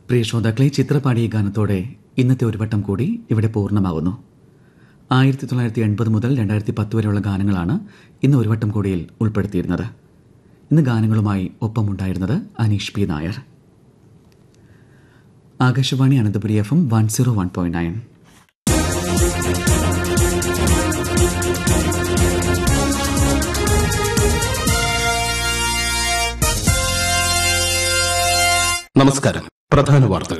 പ്രിയ ശ്രോതാക്കളെ ചിത്രപാടിയ ഗാനത്തോടെ ഇന്നത്തെ ഒരു വട്ടം കൂടി ഇവിടെ പൂർണ്ണമാകുന്നു ആയിരത്തി തൊള്ളായിരത്തി എൺപത് മുതൽ രണ്ടായിരത്തി പത്ത് വരെയുള്ള ഗാനങ്ങളാണ് ഇന്ന് ഒരു വട്ടം കൂടിയിൽ ഉൾപ്പെടുത്തിയിരുന്നത് ഇന്ന് ഗാനങ്ങളുമായി ഒപ്പമുണ്ടായിരുന്നത് Aneesh P Nair Akashvani Ananthapuri F M one zero one point nine നമസ്കാരം പ്രധാന വാർത്തകൾ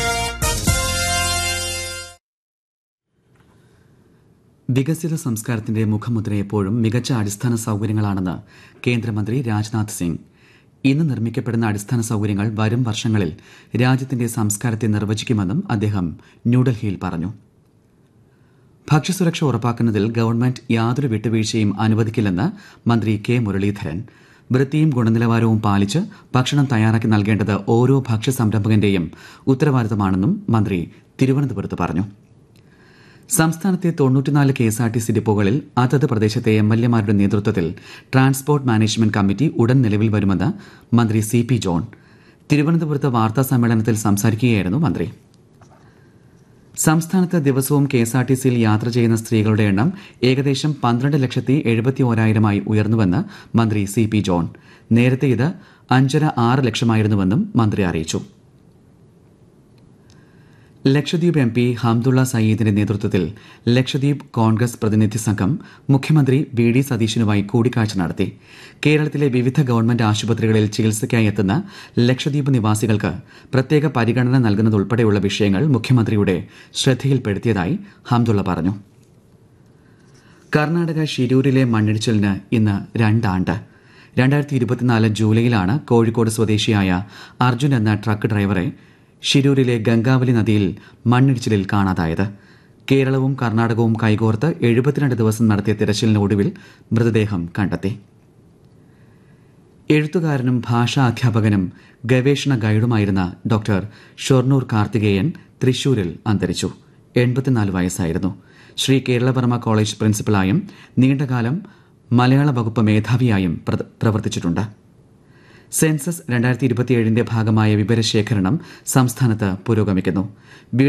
വികസിത സംസ്കാരത്തിന്റെ മുഖമുദ്ര എപ്പോഴും മികച്ച അടിസ്ഥാന സൗകര്യങ്ങളാണെന്ന് കേന്ദ്രമന്ത്രി രാജ്നാഥ് സിംഗ് ഇന്ന് നിർമ്മിക്കപ്പെടുന്ന അടിസ്ഥാന സൗകര്യങ്ങൾ വരും വർഷങ്ങളിൽ രാജ്യത്തിന്റെ സംസ്കാരത്തെ നിർവചിക്കുമെന്നും അദ്ദേഹം ന്യൂഡൽഹിയിൽ പറഞ്ഞു ഭക്ഷ്യസുരക്ഷ ഉറപ്പാക്കുന്നതിൽ ഗവൺമെന്റ് യാതൊരു വിട്ടുവീഴ്ചയും അനുവദിക്കില്ലെന്ന് മന്ത്രി കെ മുരളീധരൻ വൃത്തിയും ഗുണനിലവാരവും പാലിച്ച് ഭക്ഷണം തയ്യാറാക്കി നൽകേണ്ടത് ഓരോ ഭക്ഷ്യ സംരംഭകന്റെയും ഉത്തരവാദിത്തമാണെന്നും മന്ത്രി തിരുവനന്തപുരത്ത് പറഞ്ഞു സംസ്ഥാനത്തെ തൊണ്ണൂറ്റിനാല് K S R T C ഡിപ്പോകളിൽ അതത് പ്രദേശത്തെ എം എൽ എമാരുടെ നേതൃത്വത്തിൽ ട്രാൻസ്പോർട്ട് മാനേജ്മെന്റ് കമ്മിറ്റി ഉടൻ നിലവിൽ വരുമെന്ന് മന്ത്രി സി പി ജോൺ തിരുവനന്തപുരത്ത് വാർത്താ സമ്മേളനത്തിൽ സംസാരിക്കുകയായിരുന്നു മന്ത്രി സംസ്ഥാനത്ത് ദിവസവും കെ എസ് ആർ ടി സിയിൽ യാത്ര ചെയ്യുന്ന സ്ത്രീകളുടെ എണ്ണം ഏകദേശം പന്ത്രണ്ട് ലക്ഷത്തി എഴുപത്തി ഓരായിരമായി ഉയർന്നുവെന്ന് മന്ത്രി സി പി ജോൺ നേരത്തെ ഇത് അഞ്ചര ആറ് ലക്ഷമായിരുന്നുവെന്നും മന്ത്രി അറിയിച്ചു ലക്ഷദ്വീപ് എം പി ഹംദുള്ള സയ്യിദിന്റെ നേതൃത്വത്തിൽ ലക്ഷദ്വീപ് കോൺഗ്രസ് പ്രതിനിധി സംഘം മുഖ്യമന്ത്രി വി ഡി സതീശനുമായി കൂടിക്കാഴ്ച നടത്തി കേരളത്തിലെ വിവിധ ഗവൺമെന്റ് ആശുപത്രികളിൽ ചികിത്സയ്ക്കായി എത്തുന്ന ലക്ഷദ്വീപ് നിവാസികൾക്ക് പ്രത്യേക പരിഗണന നൽകുന്നതുൾപ്പെടെയുള്ള വിഷയങ്ങൾ മുഖ്യമന്ത്രിയുടെ ശ്രദ്ധയിൽപ്പെടുത്തിയതായി ഹംദുള്ള പറഞ്ഞു കർണാടക ഷിരൂരിലെ മണ്ണിടിച്ചിലിന് ഇന്ന് രണ്ടാണ്ട് രണ്ടായിരത്തി ഇരുപത്തിനാല് ജൂലൈയിലാണ് കോഴിക്കോട് സ്വദേശിയായ അർജുൻ എന്ന ട്രക്ക് ഡ്രൈവറെ ഷിരൂരിലെ ഗംഗാവലി നദിയിൽ മണ്ണിടിച്ചിലിൽ കാണാതായത് കേരളവും കർണാടകവും കൈകോർത്ത് എഴുപത്തിരണ്ട് ദിവസം നടത്തിയ തിരച്ചിലിന് ഒടുവിൽ മൃതദേഹം കണ്ടെത്തി എഴുത്തുകാരനും ഭാഷാ അധ്യാപകനും ഗവേഷണ ഗൈഡുമായിരുന്ന ഡോക്ടർ ഷൊർണൂർ കാർത്തികേയൻ തൃശൂരിൽ അന്തരിച്ചു എൺപത്തിനാല് വയസ്സായിരുന്നു ശ്രീ കേരളവർമ്മ കോളേജ് പ്രിൻസിപ്പലായും നീണ്ടകാലം മലയാള വകുപ്പ് മേധാവിയായും പ്ര- പ്രവർത്തിച്ചിട്ടുണ്ട് സെൻസസ് രണ്ടായിരത്തി ഇരുപത്തിയേഴിന്റെ ഭാഗമായ വിവരശേഖരണം സംസ്ഥാനത്ത് പുരോഗമിക്കുന്നു ബി